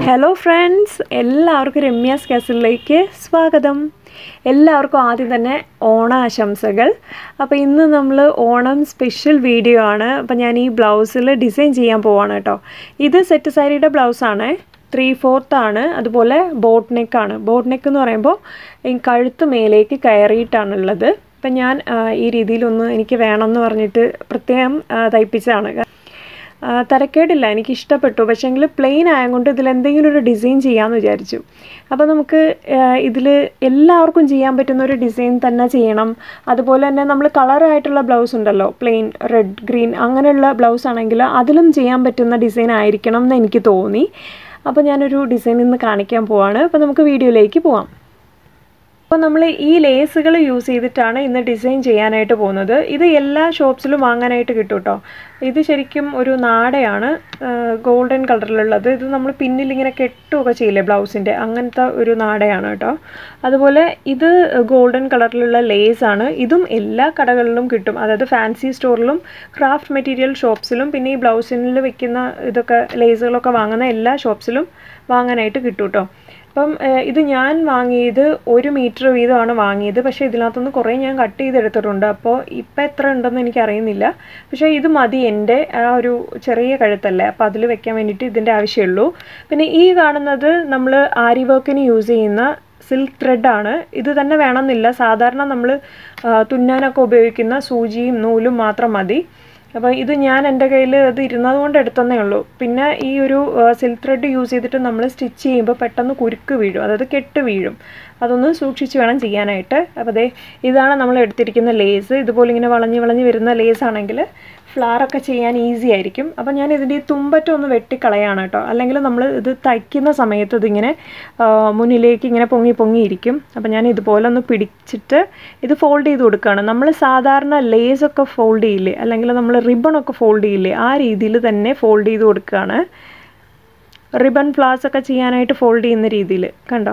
hello friends എല്ലാവർക്കും രമ്യാസ് കാസിലേക്ക് സ്വാഗതം എല്ലാവർക്കും ആദ്യം തന്നെ ഓണാശംസകൾ അപ്പോൾ ഇന്ന് നമ്മൾ ഓണം സ്പെഷ്യൽ വീഡിയോ ആണ് അപ്പോൾ ഞാൻ ഈ ബ്ലൗസിൽ ഡിസൈൻ ചെയ്യാൻ പോവാണ് കേട്ടോ ഇത് സെറ്റ് സാരിയുടെ ബ്ലൗസാണ് ത്രീ ഫോർത്ത് ആണ് അതുപോലെ ബോട്ട് നെക്കാണ് ബോട്ട് നെക്ക് എന്ന് പറയുമ്പോൾ ഈ കഴുത്ത് മേലേക്ക് കയറിയിട്ടാണുള്ളത് അപ്പം ഞാൻ ആ, ഈ രീതിയിലൊന്ന് എനിക്ക് വേണമെന്ന് പറഞ്ഞിട്ട് പ്രത്യേകം ആ, തയ്പ്പിച്ചതാണ് ആ, തരക്കേടില്ല എനിക്ക് ഇഷ്ടപ്പെട്ടു പക്ഷേങ്കിൽ പ്ലെയിൻ ആയതുകൊണ്ട് ഇതിൽ എന്തെങ്കിലും ഒരു ഡിസൈൻ ചെയ്യാമെന്ന് വിചാരിച്ചു അപ്പോൾ നമുക്ക് ഇതിൽ എല്ലാവർക്കും ചെയ്യാൻ പറ്റുന്ന ഒരു ഡിസൈൻ തന്നെ ചെയ്യണം അതുപോലെ തന്നെ നമ്മൾ കളറായിട്ടുള്ള ബ്ലൗസ് ഉണ്ടല്ലോ പ്ലെയിൻ റെഡ് ഗ്രീൻ അങ്ങനെയുള്ള ബ്ലൗസ് ആണെങ്കിൽ അതിലും ചെയ്യാൻ പറ്റുന്ന ഡിസൈൻ ആയിരിക്കണം എന്ന് എനിക്ക് തോന്നി അപ്പോൾ ഞാനൊരു ഡിസൈൻ ഇന്ന് കാണിക്കാൻ പോവാണ് അപ്പോൾ നമുക്ക് വീഡിയോയിലേക്ക് പോവാം അപ്പോൾ നമ്മൾ ഈ ലേസുകൾ യൂസ് ചെയ്തിട്ടാണ് ഇന്ന് ഡിസൈൻ ചെയ്യാനായിട്ട് പോകുന്നത് ഇത് എല്ലാ ഷോപ്സിലും വാങ്ങാനായിട്ട് കിട്ടും കേട്ടോ ഇത് ശരിക്കും ഒരു നാടയാണ് ഗോൾഡൻ കളറിലുള്ളത് ഇത് നമ്മൾ പിന്നിൽ ഇങ്ങനെ കെട്ടുകയൊക്കെ ചെയ്യില്ലേ ബ്ലൗസിൻ്റെ അങ്ങനത്തെ ഒരു നാടയാണ് കേട്ടോ അതുപോലെ ഇത് ഗോൾഡൻ കളറിലുള്ള ലേസ് ആണ് ഇതും എല്ലാ കടകളിലും കിട്ടും അതായത് ഫാൻസി സ്റ്റോറിലും ക്രാഫ്റ്റ് മെറ്റീരിയൽ ഷോപ്സിലും പിന്നെ ഈ ബ്ലൗസിനിൽ വെക്കുന്ന ഇതൊക്കെ ലേസുകളൊക്കെ വാങ്ങുന്ന എല്ലാ ഷോപ്സിലും വാങ്ങാനായിട്ട് കിട്ടും കേട്ടോ അപ്പം ഏഹ്, ഇത് ഞാൻ വാങ്ങിയത് ഒരു മീറ്റർ വീതമാണ് വാങ്ങിയത് പക്ഷേ ഇതിനകത്തുനിന്ന് കുറേ ഞാൻ കട്ട് ചെയ്തെടുത്തിട്ടുണ്ട് അപ്പോൾ ഇപ്പം എത്ര ഉണ്ടെന്ന് എനിക്ക് അറിയുന്നില്ല പക്ഷേ ഇത് മതി എൻ്റെ ആ ഒരു ചെറിയ കഴുത്തല്ലേ അപ്പോൾ അതിൽ വെക്കാൻ വേണ്ടിയിട്ട് ഇതിൻ്റെ ആവശ്യമുള്ളൂ പിന്നെ ഈ കാണുന്നത് നമ്മൾ ആരി വർക്കിന് യൂസ് ചെയ്യുന്ന സിൽക്ക് ത്രെഡാണ് ഇത് തന്നെ വേണമെന്നില്ല സാധാരണ നമ്മൾ തുന്നാനൊക്കെ ഉപയോഗിക്കുന്ന സൂചിയും നൂലും മാത്രം മതി അപ്പോൾ ഇത് ഞാൻ എൻ്റെ കയ്യിൽ ഇത് ഇരുന്നത് കൊണ്ട് എടുത്തന്നേ ഉള്ളൂ പിന്നെ ഈ ഒരു സിൽക്ക് ത്രെഡ് യൂസ് ചെയ്തിട്ട് നമ്മൾ സ്റ്റിച്ച് ചെയ്യുമ്പോൾ പെട്ടെന്ന് കുരുക്ക് വീഴും അതായത് കെട്ട് വീഴും അതൊന്ന് സൂക്ഷിച്ച് വേണം ചെയ്യാനായിട്ട് അപ്പോൾ ദേ ഇതാണ് നമ്മൾ എടുത്തിരിക്കുന്ന ലേസ് ഇതുപോലെ ഇങ്ങനെ വളഞ്ഞ് വളഞ്ഞ് വരുന്ന ലേസ് ആണെങ്കിൽ ഫ്ലവറൊക്കെ ചെയ്യാൻ ഈസി ആയിരിക്കും അപ്പോൾ ഞാൻ ഇതിൻ്റെ ഈ തുമ്പറ്റം ഒന്ന് വെട്ടിക്കളയാണ് കേട്ടോ അല്ലെങ്കിൽ നമ്മൾ ഇത് തയ്ക്കുന്ന സമയത്ത് ഇതിങ്ങനെ ആ, മുന്നിലേക്ക് ഇങ്ങനെ പൊങ്ങി പൊങ്ങിയിരിക്കും അപ്പോൾ ഞാൻ ഇതുപോലെ ഒന്ന് പിടിച്ചിട്ട് ഇത് ഫോൾഡ് ചെയ്ത് കൊടുക്കുകയാണ് നമ്മൾ സാധാരണ ലേസൊക്കെ ഫോൾഡ് ചെയ്യില്ലേ അല്ലെങ്കിൽ നമ്മൾ റിബണൊക്കെ ഫോൾഡ് ചെയ്യില്ലേ ആ രീതിയിൽ തന്നെ ഫോൾഡ് ചെയ്ത് കൊടുക്കുകയാണ് റിബൺ ഫ്ലാസ് ഒക്കെ ചെയ്യാനായിട്ട് ഫോൾഡ് ചെയ്യുന്ന രീതിയിൽ കണ്ടോ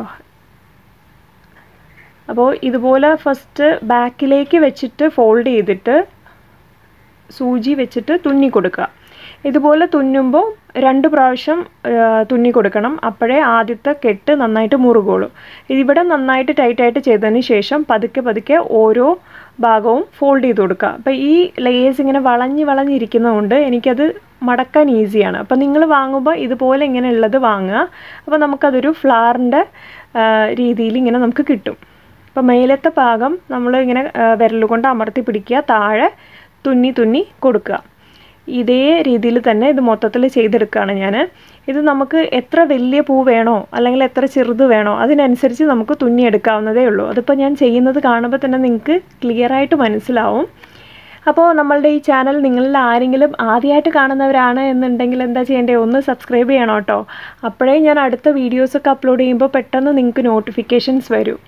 അപ്പോൾ ഇതുപോലെ ഫസ്റ്റ് ബാക്കിലേക്ക് വെച്ചിട്ട് ഫോൾഡ് ചെയ്തിട്ട് സൂചി വെച്ചിട്ട് തുന്നി കൊടുക്കുക ഇതുപോലെ തുന്നുമ്പോൾ രണ്ട് പ്രാവശ്യം ആ, തുന്നി കൊടുക്കണം അപ്പോഴേ ആദ്യത്തെ കെട്ട് നന്നായിട്ട് മുറുകുള്ളൂ ഇവിടെ നന്നായിട്ട് ടൈറ്റായിട്ട് ചെയ്തതിന് ശേഷം പതുക്കെ പതുക്കെ ഓരോ ഭാഗവും ഫോൾഡ് ചെയ്ത് കൊടുക്കുക അപ്പോൾ ഈ ലേസ് ഇങ്ങനെ വളഞ്ഞ് വളഞ്ഞിരിക്കുന്നതുകൊണ്ട് എനിക്കത് മടക്കാൻ ഈസിയാണ് അപ്പോൾ നിങ്ങൾ വാങ്ങുമ്പോൾ ഇതുപോലെ ഇങ്ങനെ ഉള്ളത് വാങ്ങുക അപ്പോൾ നമുക്കതൊരു ഫ്ലവറിൻ്റെ രീതിയിൽ ഇങ്ങനെ നമുക്ക് കിട്ടും അപ്പോൾ മേലത്തെ ഭാഗം നമ്മൾ ഇങ്ങനെ വിരൽ കൊണ്ട് അമർത്തി പിടിക്കുക താഴെ തുന്നി തുന്നി കൊടുക്കുക ഇതേ രീതിയിൽ തന്നെ ഇത് മൊത്തത്തിൽ ചെയ്തെടുക്കുകയാണ് ഞാൻ ഇത് നമുക്ക് എത്ര വലിയ പൂ വേണോ അല്ലെങ്കിൽ എത്ര ചെറുത് വേണോ അതിനനുസരിച്ച് നമുക്ക് തുന്നിയെടുക്കാവുന്നതേ ഉള്ളൂ അതിപ്പോൾ ഞാൻ ചെയ്യുന്നത് കാണുമ്പോൾ തന്നെ നിങ്ങൾക്ക് ക്ലിയർ ആയിട്ട് മനസ്സിലാവും അപ്പോൾ നമ്മളുടെ ഈ ചാനൽ നിങ്ങളിൽ ആരെങ്കിലും ആദ്യമായിട്ട് കാണുന്നവരാണ് എന്നുണ്ടെങ്കിൽ എന്താ ചെയ്യേണ്ടത് ഒന്ന് സബ്സ്ക്രൈബ് ചെയ്യണം കേട്ടോ അപ്പോഴേ ഞാൻ അടുത്ത വീഡിയോസൊക്കെ അപ്ലോഡ് ചെയ്യുമ്പോൾ പെട്ടെന്ന് നിങ്ങൾക്ക് നോട്ടിഫിക്കേഷൻസ് വരും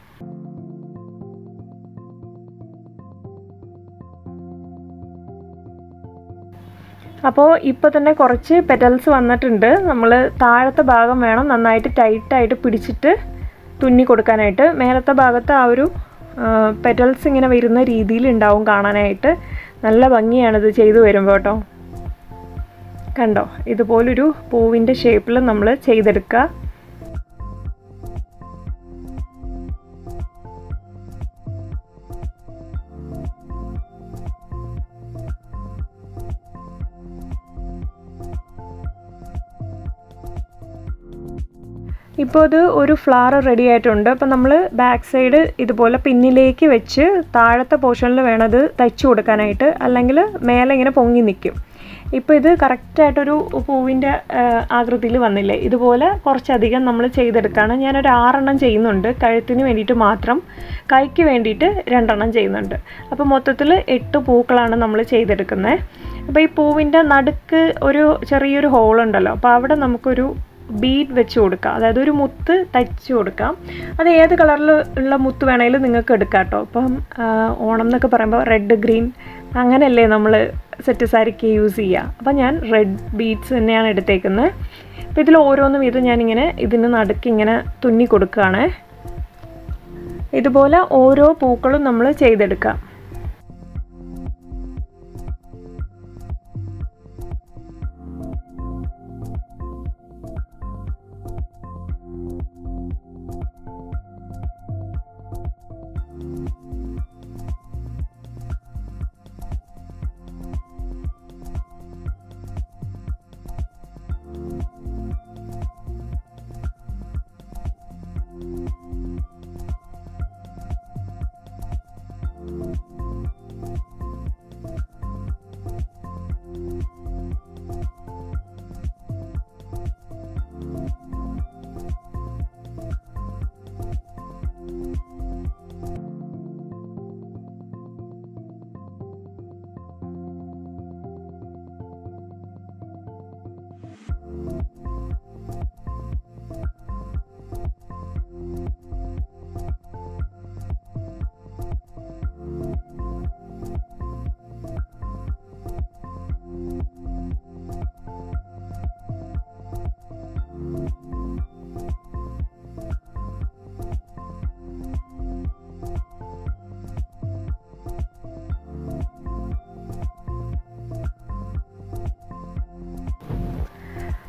അപ്പോൾ ഇപ്പോൾ തന്നെ കുറച്ച് പെറ്റൽസ് വന്നിട്ടുണ്ട് നമ്മൾ താഴത്തെ ഭാഗം വേണം നന്നായിട്ട് ടൈറ്റായിട്ട് പിടിച്ചിട്ട് തുന്നി കൊടുക്കാനായിട്ട് മേലത്തെ ഭാഗത്ത് ആ ഒരു പെറ്റൽസ് ഇങ്ങനെ വരുന്ന രീതിയിൽ ഉണ്ടാവും കാണാനായിട്ട് നല്ല ഭംഗിയാണിത് ചെയ്തു വരുമ്പോൾ കേട്ടോ കണ്ടോ ഇതുപോലൊരു പൂവിൻ്റെ ഷേപ്പിൽ നമ്മൾ ചെയ്തെടുക്കുക ഇപ്പോൾ ഇത് ഒരു ഫ്ലവർ റെഡി ആയിട്ടുണ്ട് അപ്പോൾ നമ്മൾ ബാക്ക് സൈഡ് ഇതുപോലെ പിന്നിലേക്ക് വെച്ച് താഴത്തെ പോർഷനിൽ വേണത് തയ്ച്ചു കൊടുക്കാനായിട്ട് അല്ലെങ്കിൽ മേലെ ഇങ്ങനെ പൊങ്ങി നിൽക്കും ഇപ്പോൾ ഇത് കറക്റ്റായിട്ടൊരു പൂവിൻ്റെ ആകൃതിയിൽ വന്നില്ലേ ഇതുപോലെ കുറച്ചധികം നമ്മൾ ചെയ്തെടുക്കുകയാണ് ഞാനൊരു ആറെണ്ണം ചെയ്യുന്നുണ്ട് കഴുത്തിന് വേണ്ടിയിട്ട് മാത്രം കൈക്ക് വേണ്ടിയിട്ട് രണ്ടെണ്ണം ചെയ്യുന്നുണ്ട് അപ്പോൾ മൊത്തത്തിൽ എട്ട് പൂക്കളാണ് നമ്മൾ ചെയ്തെടുക്കുന്നത് അപ്പോൾ ഈ പൂവിൻ്റെ നടുക്ക് ഒരു ചെറിയൊരു ഹോൾ ഉണ്ടല്ലോ അപ്പോൾ അവിടെ നമുക്കൊരു ബീഡ് വെച്ച് കൊടുക്കാം അതായത് ഒരു മുത്ത് തയ്ച്ച് കൊടുക്കാം അത് ഏത് കളറിൽ ഉള്ള മുത്ത് വേണമെങ്കിലും നിങ്ങൾക്ക് എടുക്കാം കേട്ടോ ഇപ്പം ആ, ഓണം എന്നൊക്കെ പറയുമ്പോൾ റെഡ് ഗ്രീൻ അങ്ങനെയല്ലേ നമ്മൾ സെറ്റ് സാരിക്ക് യൂസ് ചെയ്യുക അപ്പം ഞാൻ റെഡ് ബീഡ്സ് തന്നെയാണ് എടുത്തേക്കുന്നത് അപ്പോൾ ഇതിൽ ഓരോന്നും ഇത് ഞാനിങ്ങനെ ഇതിന് നടുക്ക് ഇങ്ങനെ തുന്നി കൊടുക്കുകയാണ് ഇതുപോലെ ഓരോ പൂക്കളും നമ്മൾ ചെയ്തെടുക്കാം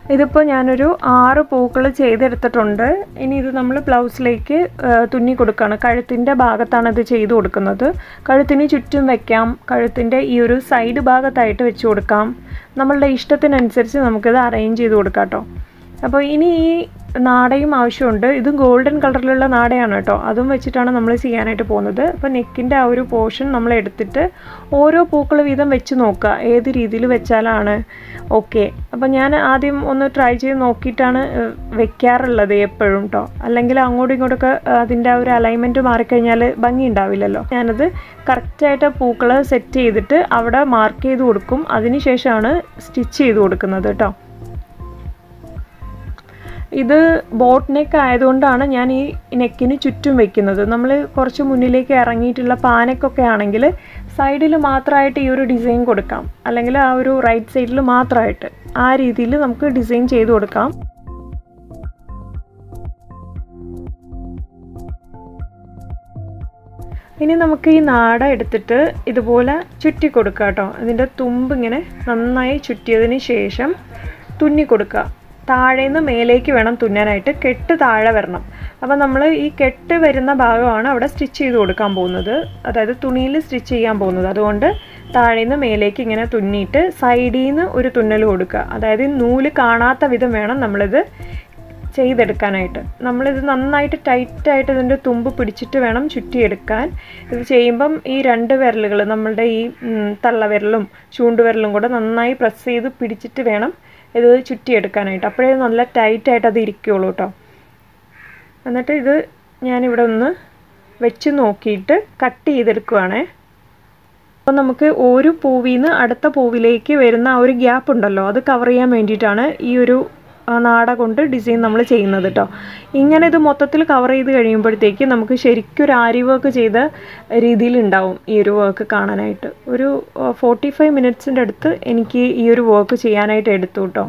ഇതിപ്പോൾ ഞാനൊരു ആറ് പൂക്കൾ ചെയ്തെടുത്തിട്ടുണ്ട് ഇനി ഇത് നമ്മൾ ബ്ലൗസിലേക്ക് തുന്നി കൊടുക്കുകയാണ് കഴുത്തിൻ്റെ ഭാഗത്താണ് ഇത് ചെയ്ത് കൊടുക്കുന്നത് കഴുത്തിന് ചുറ്റും വെക്കാം കഴുത്തിൻ്റെ ഈ ഒരു സൈഡ് ഭാഗത്തായിട്ട് വെച്ച് കൊടുക്കാം നമ്മളുടെ ഇഷ്ടത്തിനനുസരിച്ച് നമുക്കിത് അറേഞ്ച് ചെയ്ത് കൊടുക്കാം കേട്ടോ അപ്പോൾ ഇനി ഈ നാടയും ആവശ്യമുണ്ട് ഇതും ഗോൾഡൻ കളറിലുള്ള നാടയാണ് കേട്ടോ അതും വെച്ചിട്ടാണ് നമ്മൾ ചെയ്യാനായിട്ട് പോകുന്നത് അപ്പോൾ നെക്കിൻ്റെ ആ ഒരു പോർഷൻ നമ്മൾ എടുത്തിട്ട് ഓരോ പൂക്കൾ വീതം വെച്ച് നോക്കുക ഏത് രീതിയിൽ വെച്ചാലാണ് ഓക്കെ അപ്പോൾ ഞാൻ ആദ്യം ഒന്ന് ട്രൈ ചെയ്ത് നോക്കിയിട്ടാണ് ഏഹ്, വെക്കാറുള്ളത് എപ്പോഴും കേട്ടോ അല്ലെങ്കിൽ അങ്ങോട്ടും ഇങ്ങോട്ടൊക്കെ അതിൻ്റെ ആ ഒരു അലൈൻമെൻറ്റ് മാറിക്കഴിഞ്ഞാൽ ഭംഗി ഉണ്ടാവില്ലല്ലോ ഞാനത് കറക്റ്റായിട്ട് പൂക്കൾ സെറ്റ് ചെയ്തിട്ട് അവിടെ മാർക്ക് ചെയ്ത് കൊടുക്കും അതിന് ശേഷമാണ് സ്റ്റിച്ച് ചെയ്ത് കൊടുക്കുന്നത് കേട്ടോ ഇത് ബോട്ട് നെക്ക് ആയതുകൊണ്ടാണ് ഞാൻ ഈ നെക്കിന് ചുറ്റും വെക്കുന്നത് നമ്മൾ കുറച്ച് മുന്നിലേക്ക് ഇറങ്ങിയിട്ടുള്ള പാനക്കൊക്കെ ആണെങ്കിൽ സൈഡിൽ മാത്രമായിട്ട് ഈ ഒരു ഡിസൈൻ കൊടുക്കാം അല്ലെങ്കിൽ ആ ഒരു റൈറ്റ് സൈഡിൽ മാത്രമായിട്ട് ആ രീതിയിൽ നമുക്ക് ഡിസൈൻ ചെയ്ത് കൊടുക്കാം ഇനി നമുക്ക് ഈ നാട എടുത്തിട്ട് ഇതുപോലെ ചുറ്റി കൊടുക്കുക കേട്ടോ ഇതിൻ്റെ തുമ്പ് ഇങ്ങനെ നന്നായി ചുറ്റിയതിന് ശേഷം തുന്നി കൊടുക്കുക താഴേന്ന് മേലേക്ക് വേണം തുന്നാനായിട്ട് കെട്ട് താഴെ വരണം അപ്പോൾ നമ്മൾ ഈ കെട്ട് വരുന്ന ഭാഗമാണ് അവിടെ സ്റ്റിച്ച് ചെയ്ത് കൊടുക്കാൻ പോകുന്നത് അതായത് തുണിയിൽ സ്റ്റിച്ച് ചെയ്യാൻ പോകുന്നത് അതുകൊണ്ട് താഴേന്ന് മേലേക്ക് ഇങ്ങനെ തുന്നിയിട്ട് സൈഡിൽ നിന്ന് ഒരു തുന്നൽ കൊടുക്കുക അതായത് നൂല് കാണാത്ത വിധം വേണം നമ്മളിത് ചെയ്തെടുക്കാനായിട്ട് നമ്മളിത് നന്നായിട്ട് ടൈറ്റായിട്ട് ഇതിൻ്റെ തുമ്പ് പിടിച്ചിട്ട് വേണം ചുറ്റിയെടുക്കാൻ ഇത് ചെയ്യുമ്പം ഈ രണ്ട് വിരലുകൾ നമ്മളുടെ ഈ ഉം, തള്ളവിരലും ചൂണ്ടുവിരലും കൂടെ നന്നായി പ്രസ് ചെയ്ത് പിടിച്ചിട്ട് വേണം ഇത് ചുറ്റിയെടുക്കാനായിട്ട് അപ്പോഴേ നല്ല ടൈറ്റായിട്ട് അത് ഇരിക്കുകയുള്ളൂ കേട്ടോ എന്നിട്ട് ഇത് ഞാനിവിടെ ഒന്ന് വെച്ച് നോക്കിയിട്ട് കട്ട് ചെയ്തെടുക്കുവാണേ അപ്പോൾ നമുക്ക് ഒരു പൂവിൽ നിന്ന് അടുത്ത പൂവിലേക്ക് വരുന്ന ആ ഒരു ഗ്യാപ്പ് ഉണ്ടല്ലോ അത് കവർ ചെയ്യാൻ വേണ്ടിയിട്ടാണ് ഈ ഒരു ആ, നാട കൊണ്ട് ഡിസൈൻ നമ്മൾ ചെയ്യുന്നത് കേട്ടോ ഇങ്ങനെ ഇത് മൊത്തത്തിൽ കവർ ചെയ്ത് കഴിയുമ്പോഴത്തേക്ക് നമുക്ക് ശരിക്കും ഒരു ആരി വർക്ക് ചെയ്ത രീതിയിൽ ഉണ്ടാവും ഈ ഒരു വർക്ക് കാണാനായിട്ട് ഒരു ഫോർട്ടി ഫൈവ് മിനിറ്റ്സിൻ്റെ അടുത്ത് എനിക്ക് ഈ ഒരു വർക്ക് ചെയ്യാനായിട്ട് എടുത്തു കേട്ടോ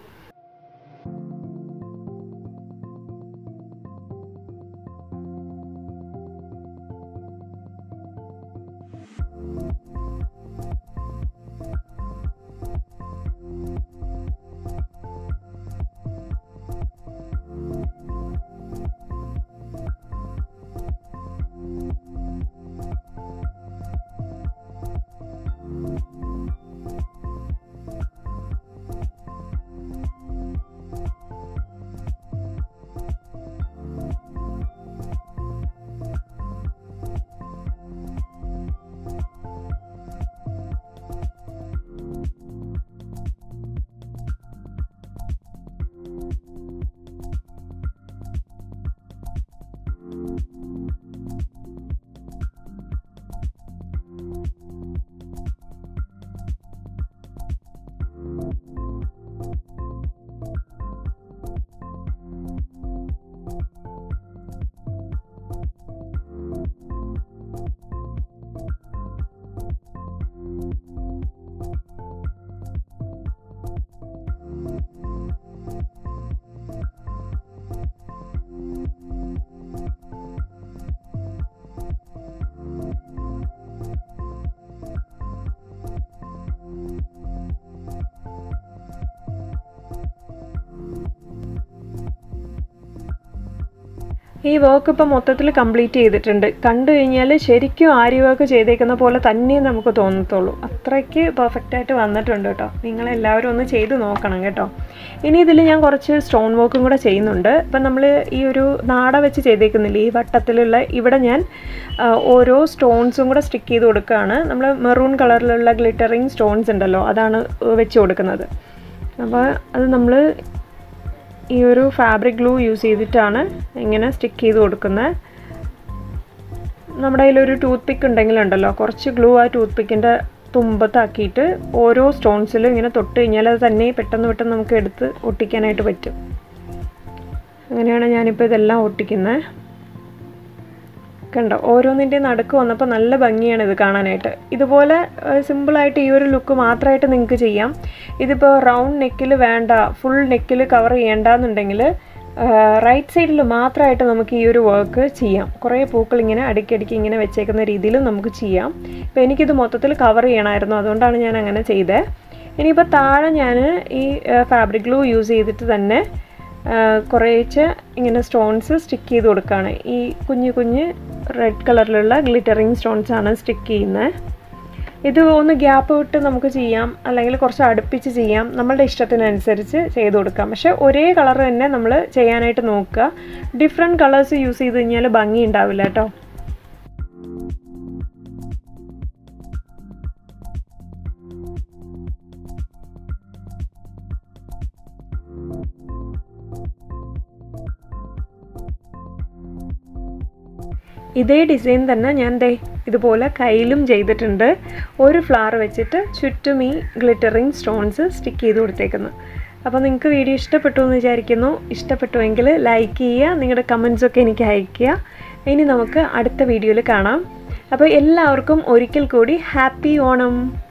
ഈ വർക്ക് ഇപ്പം മൊത്തത്തിൽ കംപ്ലീറ്റ് ചെയ്തിട്ടുണ്ട് കണ്ടു കഴിഞ്ഞാൽ ശരിക്കും ആരി വർക്ക് ചെയ്തേക്കുന്ന പോലെ തന്നെ നമുക്ക് തോന്നത്തുള്ളൂ അത്രയ്ക്ക് പെർഫെക്റ്റ് ആയിട്ട് വന്നിട്ടുണ്ട് കേട്ടോ നിങ്ങളെല്ലാവരും ഒന്ന് ചെയ്ത് നോക്കണം കേട്ടോ ഇനി ഇതിൽ ഞാൻ കുറച്ച് സ്റ്റോൺ വർക്കും കൂടെ ചെയ്യുന്നുണ്ട് ഇപ്പം നമ്മൾ ഈ ഒരു നാട വെച്ച് ചെയ്തേക്കുന്നില്ലേ ഈ വട്ടത്തിലുള്ള ഇവിടെ ഞാൻ ആ, ഓരോ സ്റ്റോൺസും കൂടെ സ്റ്റിക്ക് ചെയ്ത് കൊടുക്കുകയാണ് നമ്മൾ മെറൂൺ കളറിലുള്ള ഗ്ലിറ്ററിങ് സ്റ്റോൺസ് ഉണ്ടല്ലോ അതാണ് വെച്ച് കൊടുക്കുന്നത് അപ്പോൾ അത് നമ്മൾ ഈ ഒരു ഫാബ്രിക് ഗ്ലൂ യൂസ് ചെയ്തിട്ടാണ് ഇങ്ങനെ സ്റ്റിക്ക് ചെയ്ത് കൊടുക്കുന്നത് നമ്മുടെ കയ്യിലൊരു ടൂത്ത് പിക്ക് ഉണ്ടെങ്കിലുണ്ടല്ലോ കുറച്ച് ഗ്ലൂ ആ ടൂത്ത് പിക്കിൻ്റെ തുമ്പത്താക്കിയിട്ട് ഓരോ സ്റ്റോൺസിലും ഇങ്ങനെ തൊട്ട് കഴിഞ്ഞാൽ അത് തന്നെ പെട്ടെന്ന് പെട്ടെന്ന് നമുക്ക് എടുത്ത് ഒട്ടിക്കാനായിട്ട് പറ്റും അങ്ങനെയാണ് ഞാനിപ്പോൾ ഇതെല്ലാം ഒട്ടിക്കുന്നത് കണ്ടോ ഓരോന്നിൻ്റെ നടുക്ക് വന്നപ്പോൾ നല്ല ഭംഗിയാണ് ഇത് കാണാനായിട്ട് ഇതുപോലെ സിമ്പിളായിട്ട് ഈ ഒരു ലുക്ക് മാത്രമായിട്ട് നിങ്ങൾക്ക് ചെയ്യാം ഇതിപ്പോൾ റൗണ്ട് നെക്കിൽ വേണ്ട ഫുൾ നെക്കിൽ കവർ ചെയ്യേണ്ടെന്നുണ്ടെങ്കിൽ റൈറ്റ് സൈഡിൽ മാത്രമായിട്ട് നമുക്ക് ഈ ഒരു വർക്ക് ചെയ്യാം കുറേ പൂക്കൾ ഇങ്ങനെ അടുക്കിയടുക്കി ഇങ്ങനെ വെച്ചേക്കുന്ന രീതിയിൽ നമുക്ക് ചെയ്യാം ഇപ്പോൾ എനിക്കിത് മൊത്തത്തിൽ കവർ ചെയ്യണമായിരുന്നു അതുകൊണ്ടാണ് ഞാൻ അങ്ങനെ ചെയ്തത് ഇനിയിപ്പോൾ താഴെ ഞാൻ ഈ ഫാബ്രിക് ഗ്ലൂ യൂസ് ചെയ്തിട്ട് തന്നെ കുറേച്ച് ഇങ്ങനെ സ്റ്റോൺസ് സ്റ്റിക്ക് ചെയ്ത് കൊടുക്കുകയാണ് ഈ കുഞ്ഞു കുഞ്ഞ് റെഡ് കളറിലുള്ള ഗ്ലിറ്ററിങ് സ്റ്റോൺസ് ആണ് സ്റ്റിക്ക് ചെയ്യുന്നത് ഇത് ഒന്ന് ഗ്യാപ്പ് വിട്ട് നമുക്ക് ചെയ്യാം അല്ലെങ്കിൽ കുറച്ച് അടുപ്പിച്ച് ചെയ്യാം നമ്മളുടെ ഇഷ്ടത്തിനനുസരിച്ച് ചെയ്ത് കൊടുക്കാം പക്ഷെ ഒരേ കളർ തന്നെ നമ്മൾ ചെയ്യാനായിട്ട് നോക്കുക ഡിഫറെൻറ്റ് കളേഴ്സ് യൂസ് ചെയ്ത് കഴിഞ്ഞാൽ ഭംഗി ഉണ്ടാവില്ല കേട്ടോ ഇതേ ഡിസൈൻ തന്നെ ഞാൻ ദേ ഇതുപോലെ കയ്യിലും ചെയ്തിട്ടുണ്ട് ഒരു ഫ്ലവർ വെച്ചിട്ട് ചുറ്റും ഈ ഗ്ലിറ്ററിങ് സ്റ്റോൺസ് സ്റ്റിക്ക് ചെയ്ത് കൊടുത്തേക്കുന്നു അപ്പോൾ നിങ്ങൾക്ക് വീഡിയോ ഇഷ്ടപ്പെട്ടു എന്ന് വിചാരിക്കുന്നു ഇഷ്ടപ്പെട്ടുവെങ്കിൽ ലൈക്ക് ചെയ്യുക നിങ്ങളുടെ കമൻസൊക്കെ എനിക്ക് അയയ്ക്കുക ഇനി നമുക്ക് അടുത്ത വീഡിയോയിൽ കാണാം അപ്പോൾ എല്ലാവർക്കും ഒരിക്കൽ കൂടി ഹാപ്പി ഓണം